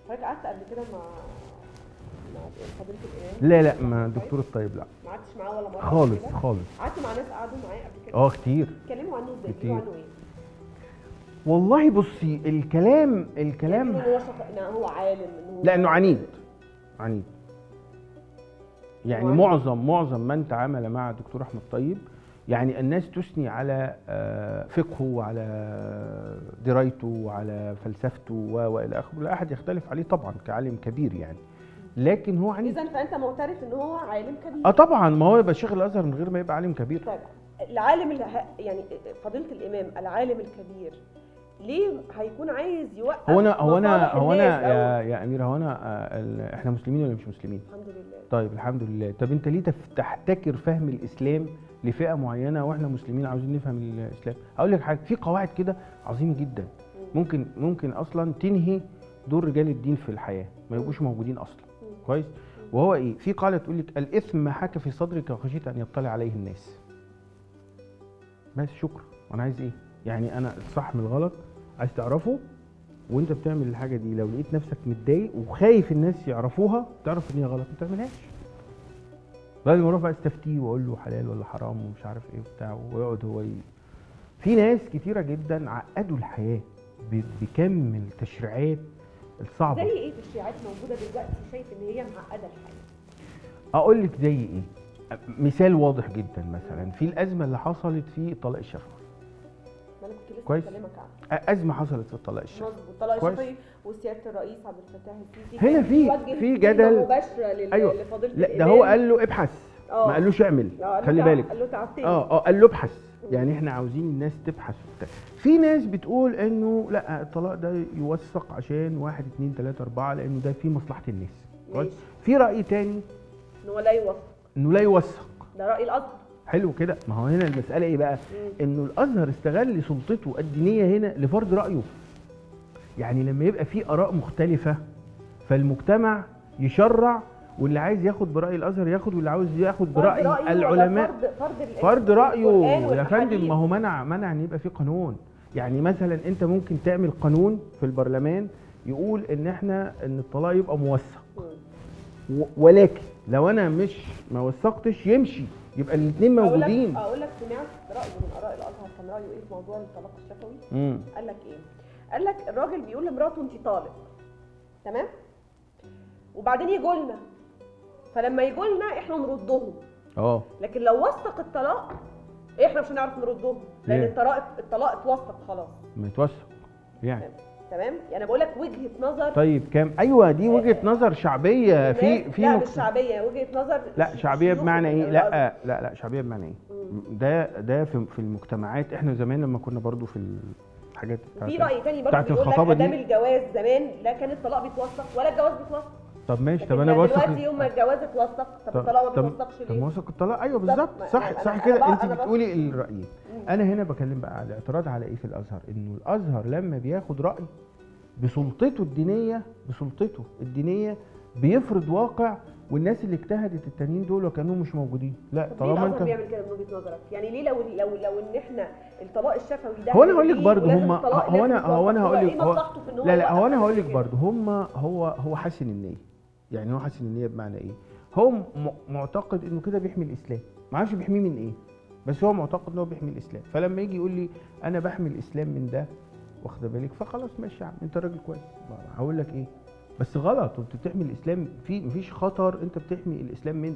حضرتك قعدت قبل كده مع مع فضيله الامام لا لا ما دكتور الطيب لا ما قعدتش معاه ولا مره خالص قبل كده؟ خالص قعدت مع ناس قعدوا معاه قبل كده اه كتير اتكلموا عنه ازاي كتير. بيقولوا عنه ايه والله بصي الكلام الكلام بيقولوا ان هو شخ... ان هو عالم ان هو لانه عنيد عنيد يعني عنيد. معظم معظم من تعامل مع الدكتور احمد طيب يعني الناس تثني على آه، فقهه وعلى درايته وعلى فلسفته و- والى اخره لا احد يختلف عليه طبعا كعالم كبير يعني لكن هو عنيد اذا فانت معترف ان هو عالم كبير اه طبعا ما هو يبقى شيخ الازهر من غير ما يبقى عالم كبير طيب العالم اللي ه... يعني فضيله الامام العالم الكبير ليه هيكون عايز يوقف هو انا هو انا مصالح هو الناس انا أو- يا يا امير هو انا آه، ال- احنا مسلمين ولا مش مسلمين الحمد لله طيب الحمد لله طب انت ليه تف- تحتكر فهم الاسلام لفئه معينه واحنا مسلمين عاوزين نفهم الاسلام اقول لك حاجه في قواعد كده عظيمه جدا ممكن ممكن اصلا تنهي دور رجال الدين في الحياه ما يبقوش موجودين اصلا كويس وهو ايه في قاعده تقول لك الاثم ما حك في صدرك وخشيت ان يطلع عليه الناس بس شكرا انا عايز ايه يعني انا الصح من الغلط عايز تعرفه وانت بتعمل الحاجه دي لو لقيت نفسك متضايق وخايف الناس يعرفوها تعرف ان هي غلط ما تعملهاش لازم اروح بقى استفتيه واقول له حلال ولا حرام ومش عارف ايه وبتاع ويقعد هو ي... في ناس كتيره جدا عقدوا الحياه ب- بكم التشريعات الصعبه زي ايه تشريعات موجوده دلوقتي شايف ان هي معقده الحياه اقول لك زي ايه مثال واضح جدا مثلا في الازمه اللي حصلت في الطلاق الشفوي ما انا كنت لسه كويس. بكلمك عنها ازمه حصلت في الطلاق الشفوي مظبوط طلاق كويس. الشفوي وسياده الرئيس عبد الفتاح السيسي هنا كان في- بيوجه في كلمة جدل. مباشره لل- أيوة. لفضيله لا ده الإمام. هو قال له ابحث آه. ما قالوش اعمل آه، قال له خلي تع- بالك قال له تعبتني اه اه قال له ابحث يعني احنا عاوزين الناس تبحث وبتاع في ناس بتقول انه لا الطلاق ده يوثق عشان واحد اتنين تلاته اربعه لانه ده في مصلحه الناس كويس ماشي. في راي تاني ان هو لا يوثق انه لا يوثق ده راي الازهر حلو كده ما هو هنا المساله ايه بقى انه الازهر استغل سلطته الدينيه هنا لفرض رايه يعني لما يبقى في اراء مختلفه فالمجتمع يشرع واللي عايز ياخد براي الازهر ياخد واللي عاوز ياخد فرض براي رأيه ولا العلماء فرض فرض ال- فرض القرآن رايه يا والأحاديث؟ فندم ما هو منع منع ان يبقى في قانون يعني مثلا انت ممكن تعمل قانون في البرلمان يقول ان احنا ان الطلاق يبقى موثق مم. و- ولكن لو انا مش ما وثقتش يمشي يبقى الاثنين اقول لك موجودين اقول لك سمعت راي من اراء الازهر كان رايه ايه في موضوع الطلاق الشفوي امم قال لك ايه قال لك الراجل بيقول لمراته انت طالق تمام وبعدين يجوا لنا فلما يجوا لنا احنا نردهم اه لكن لو وثق الطلاق احنا مش هنعرف نردهم لان ليه؟ الطلاق الطلاق اتوثق خلاص ما يتوثق يعني تمام يعني بقول لك وجهه نظر طيب كام ايوه دي وجهه نظر شعبيه في الناس- في لا مك- مش شعبيه وجهه نظر لا ش- شعبيه شيوخ بمعنى ايه الأزهر. لا لا لا شعبيه بمعنى ايه ده ده في في المجتمعات احنا زمان لما كنا برضو في الحاجات بتاعت- في راي تاني برضه بتاعت بيقول لك الخطابة دي. ادام الجواز زمان لا كان الطلاق بيتوثق ولا الجواز بيتوثق طب ماشي لكن طب انا بوثق دلوقتي يوم ما الجواز اتوثق طب طب- الطلاق ما طب- بيتوثقش طب ليه؟ موثق الطلاق ايوه بالظبط. بالظبط ما- صح أنا- صح أنا كده بقى- انت أنا بقى- بتقولي الرايين انا هنا بكلم بقى على الاعتراض على ايه في الازهر انه الازهر لما بياخد راي بسلطته الدينيه بسلطته الدينيه بيفرض واقع والناس اللي اجتهدت التانيين دول وكانهم مش موجودين لا طب ليه طالما الازهر انت بيعمل كده من وجهه نظرك؟ يعني ليه لو لو لو ان احنا الطلاق الشفوي ده هو انا هقول لك هنلغيه برضه ولازم هم الطلاق هو انا لازم هو انا يتوثق؟ هقول ايه لك هو مصلحته في ان هو لا لا يوقف هو انا حاجة هقول زي لك كده؟ برضه هم هو هو حاسن النيه يعني هو حاسن النيه بمعنى ايه هو م- معتقد انه كده بيحمي الاسلام ما اعرفش بيحميه من ايه بس هو معتقد ان هو بيحمي الاسلام فلما يجي يقول لي انا بحمي الاسلام من ده واخده بالك فخلاص ماشي يا عم انت راجل كويس ما- هقول لك ايه بس غلط وانت بتحمي الاسلام في مفيش خطر انت بتحمي الاسلام منه